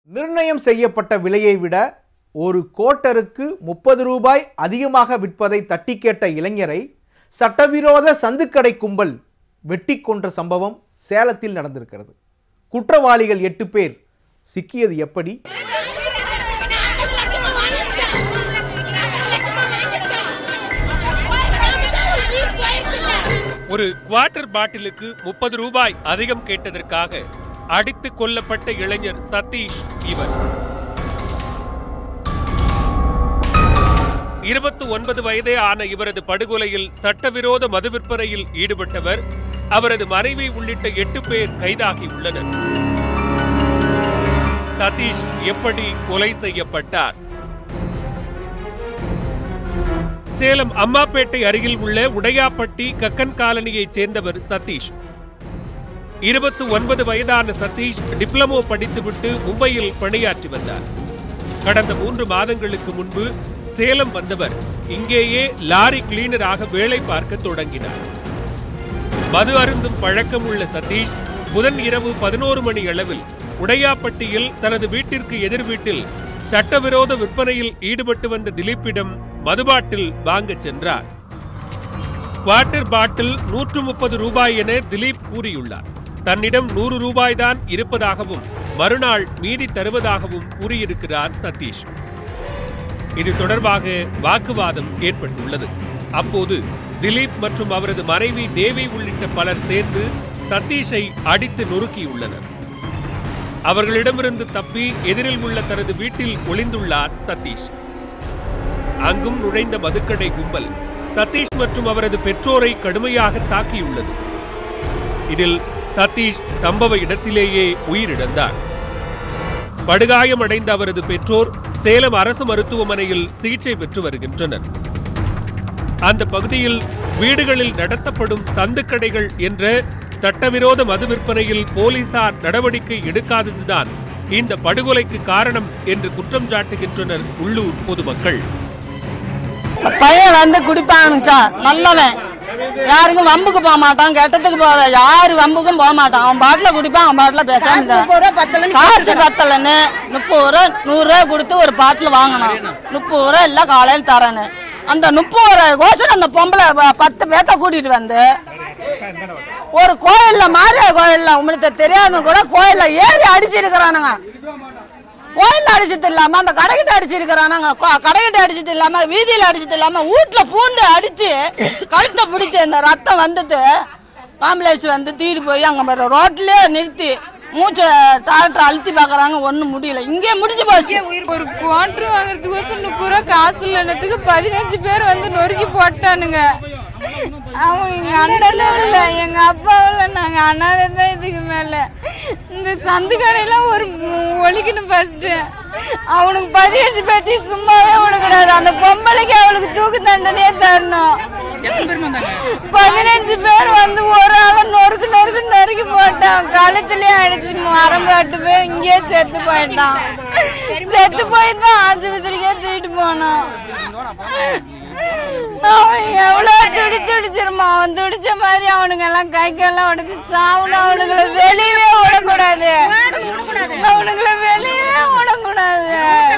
நிர்ணயம் செய்யப்பட்ட விலையை விட ஒரு கோட்டருக்கு முப்பது ரூபாய் அதிகமாக விற்பதை தட்டி கேட்ட இளைஞரை சட்டவிரோத சந்துக்கடை கும்பல் வெட்டி கொன்ற சம்பவம் சேலத்தில் நடந்திருக்கிறது குற்றவாளிகள் எட்டு பேர் சிக்கியது எப்படி ஒரு குவார்ட்டர் பாட்டிலுக்கு முப்பது ரூபாய் அதிகம் கேட்டதற்காக அடித்து கொல்லப்பட்ட இளைஞர் சதீஷ் இவர் இருபத்தி ஒன்பது வயதே ஆன இவரது படுகொலையில் சட்டவிரோத மது விற்பனையில் ஈடுபட்டவர் அவரது மனைவி உள்ளிட்ட எட்டு பேர் கைதாகி உள்ளனர் சதீஷ் எப்படி கொலை செய்யப்பட்டார் சேலம் அம்மாப்பேட்டை அருகில் உள்ள உடையாப்பட்டி கக்கன் காலனியைச் சேர்ந்தவர் சதீஷ் இருபத்தி ஒன்பது வயதான சதீஷ் டிப்ளமோ படித்துவிட்டு மும்பையில் பணியாற்றி வந்தார் கடந்த மூன்று மாதங்களுக்கு முன்பு சேலம் வந்தவர் இங்கேயே லாரி கிளீனராக வேலை பார்க்க தொடங்கினார் மது அருந்தும் பழக்கம் உள்ள சதீஷ் புதன் இரவு பதினோரு மணி அளவில் உடையாப்பட்டியில் தனது வீட்டிற்கு எதிர் வீட்டில் சட்டவிரோத விற்பனையில் ஈடுபட்டு வந்த திலீப்பிடம் மதுபாட்டில் வாங்கச் சென்றார் குவார்ட்டர் பாட்டில் நூற்று முப்பது ரூபாய் என திலீப் கூறியுள்ளார் தன்னிடம் நூறு ரூபாய் தான் இருப்பதாகவும் மறுநாள் மீதி தருவதாகவும் கூறியிருக்கிறார் சதீஷ் இது தொடர்பாக வாக்குவாதம் ஏற்பட்டுள்ளது அப்போது திலீப் மற்றும் அவரது மனைவி தேவி உள்ளிட்ட பலர் சேர்ந்து சதீஷை அடித்து நொறுக்கியுள்ளனர் அவர்களிடமிருந்து தப்பி எதிரில் உள்ள தனது வீட்டில் ஒளிந்துள்ளார் சதீஷ் அங்கும் நுழைந்த மதுக்கடை கும்பல் சதீஷ் மற்றும் அவரது பெற்றோரை கடுமையாக தாக்கியுள்ளது இதில் சதீஷ் சம்பவ இடத்திலேயே உயிரிழந்தார் படுகாயமடைந்த அவரது பெற்றோர் சேலம் அரசு மருத்துவமனையில் சிகிச்சை பெற்று வருகின்றனர் அந்த பகுதியில் வீடுகளில் நடத்தப்படும் சந்துக்கடைகள் என்ற சட்டவிரோத மது விற்பனையில் போலீசார் நடவடிக்கை எடுக்காததுதான் இந்த படுகொலைக்கு காரணம் என்று குற்றம் சாட்டுகின்றனர் உள்ளூர் பொதுமக்கள் பையன் வந்து குடிப்பானுங்க சார் நல்லவன் யாருக்கும் வம்புக்கு போக மாட்டான் கெட்டத்துக்கு போக யாரு வம்புக்கும் போக மாட்டான் அவன் பாட்டில் குடிப்பான் அவன் பாட்டில் பேசாம காசு பத்தலன்னு முப்பது ரூபா நூறு ரூபா கொடுத்து ஒரு பாட்டில் வாங்கினான் முப்பது ரூபா எல்லாம் காலையில் தரேன்னு அந்த முப்பது ரூபாய் கோசம் அந்த பொம்பளை ப- பத்து பேத்த கூட்டிட்டு வந்து ஒரு கோயில்ல மாரியா கோயில்ல உங்களுக்கு தெரியாத கூட கோயில்ல ஏறி அடிச்சிருக்கிறானுங்க கோயில்ல அடிச்சது இல்லாம அந்த கடைகிட்ட அடிச்சிருக்கிறானாங்க கொ- கடைகிட்ட அடிச்சது இல்லாம வீதியில அடிச்சது இல்லாம வீட்டுல பூந்து அடிச்சு கழுத்தை பிடிச்சு இந்த ரத்தம் வந்துட்டு ஆம்புலன்ஸ் வந்து தீடு போய் அங்க பாரு ரோட்லயே நிறுத்தி மூச்சை டாக்டர் அழுத்தி பாக்குறாங்க ஒண்ணும் முடியல இங்கே முடிஞ்சு போச்சு ஒரு குவான்டர் வாங்குறதுக்கோசரம் முப்பது ரூபா காசு இல்லைன்னதுக்கு பதினஞ்சு பேர் வந்து நொறுக்கி போட்டானுங்க அவன் எங்க அண்ணனும் இல்லை எங்க அப்பாவும் இல்லை நாங்க அண்ணாதை தான் இதுக்கு மேல இந்த சந்து கடையெல்லாம் ஒரு மு- ஒழிக்கணும் ஃபர்ஸ்ட் அவனுக்கு பதினஞ்சு பேர்த்தி சும்மாவே விடக்கூடாது அந்த பொம்பளைக்கு அவளுக்கு தூக்கு தண்டனையே தரணும் பதினஞ்சு பேர் வந்து ஒரு ஆள நொறுக்கு நொறுக்கு நொறுக்கி போட்டான் கழுத்துலயே அடிச்சு மரம் காட்டு போய் இங்கேயே செத்து போயிட்டான் செத்து போய் தான் ஆஸ்பத்திரிக்கே தூக்கிட்டு போனோம் அவன் எவ்வளவு துடி துடிச்சிருமா அவன் துடிச்ச மாதிரி அவனுங்க எல்லாம் கை கால்லாம் உடச்சு சாவணும் அவனுங்களை வெளியவே விடக்கூடாது அவனுங்களை வெளியவே விடக்கூடாது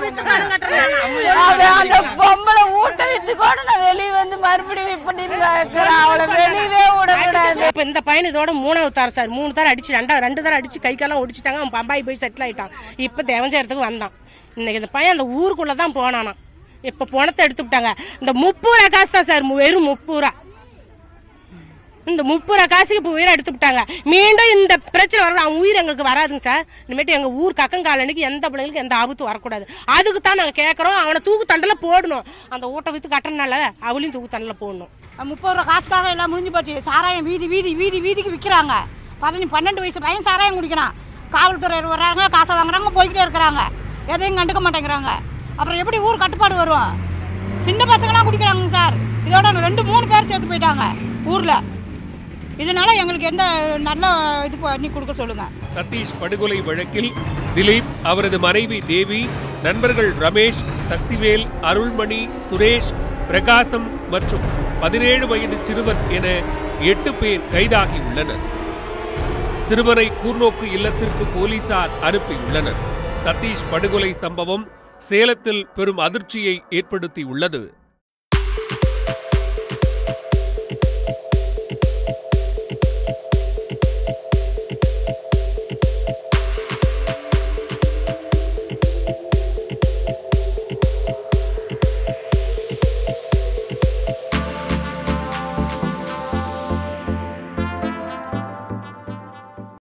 அவன் அந்த பொம்பளை ஊட்ட வித்து கூட நான் வெளியே வந்து மறுபடியும் இப்படி பார்க்கிறேன் அவளை வெளியவே விடக்கூடாது இப்போ இந்த பையன் இதோட மூணாவது தரம் சார் மூணு தரம் அடிச்சு ரெண்டா ரெண்டு தரம் அடிச்சு கை காலம் ஒடிச்சிட்டாங்க அவன் பம்பாய் போய் செட்டில் ஆயிட்டான் இப்போ தேவஞ்சேரத்துக்கு வந்தான் இன்னைக்கு இந்த பையன் அந்த ஊருக்குள்ள தான் போனானா இப்போ பணத்தை எடுத்து விட்டாங்க இந்த முப்பது ரூபா காசு தான் சார் வெறும் முப்பது ரூபா இந்த முப்பது ரூபா காசுக்கு இப்போ உயிரை எடுத்து விட்டாங்க மீண்டும் இந்த பிரச்சனை வர அவன் உயிர் எங்களுக்கு வராதுங்க சார் இனிமேட்டு எங்கள் ஊர் கக்கங்காலனுக்கு எந்த பிள்ளைங்களுக்கு எந்த ஆபத்து வரக்கூடாது அதுக்கு தான் நாங்கள் கேட்குறோம் அவனை தூக்கு தண்டில் போடணும் அந்த ஊட்ட வித்து கட்டணனால அவளையும் தூக்கு தண்டில் போடணும் முப்பது ரூபா காசுக்காக எல்லாம் முடிஞ்சு போச்சு சாராயம் வீதி வீதி வீதி வீதிக்கு விற்கிறாங்க பதினஞ்சு பன்னெண்டு வயசு பையன் சாராயம் குடிக்கிறான் காவல்துறை வர்றாங்க காசை வாங்குறாங்க போய்கிட்டே இருக்கிறாங்க எதையும் கண்டுக்க மாட்டேங்கிறாங்க அப்புறம் எப்படி ஊர் கட்டுப்பாடு வரும் சின்ன பசங்களாம் குடிக்கிறாங்க சார் இதோட ரெண்டு மூணு பேர் சேர்த்து போயிட்டாங்க ஊரில் இதனால எங்களுக்கு எந்த நல்ல இது பண்ணி கொடுக்க சொல்லுங்க சதீஷ் படுகொலை வழக்கில் திலீப் அவரது மனைவி தேவி நண்பர்கள் ரமேஷ் சக்திவேல் அருள்மணி சுரேஷ் பிரகாசம் மற்றும் பதினேழு வயது சிறுவன் என எட்டு பேர் கைதாகியுள்ளனர் சிறுவனை கூர்நோக்கு இல்லத்திற்கு போலீசார் அனுப்பியுள்ளனர் சதீஷ் படுகொலை சம்பவம் சேலத்தில் பெரும் அதிர்ச்சியை ஏற்படுத்தியுள்ளது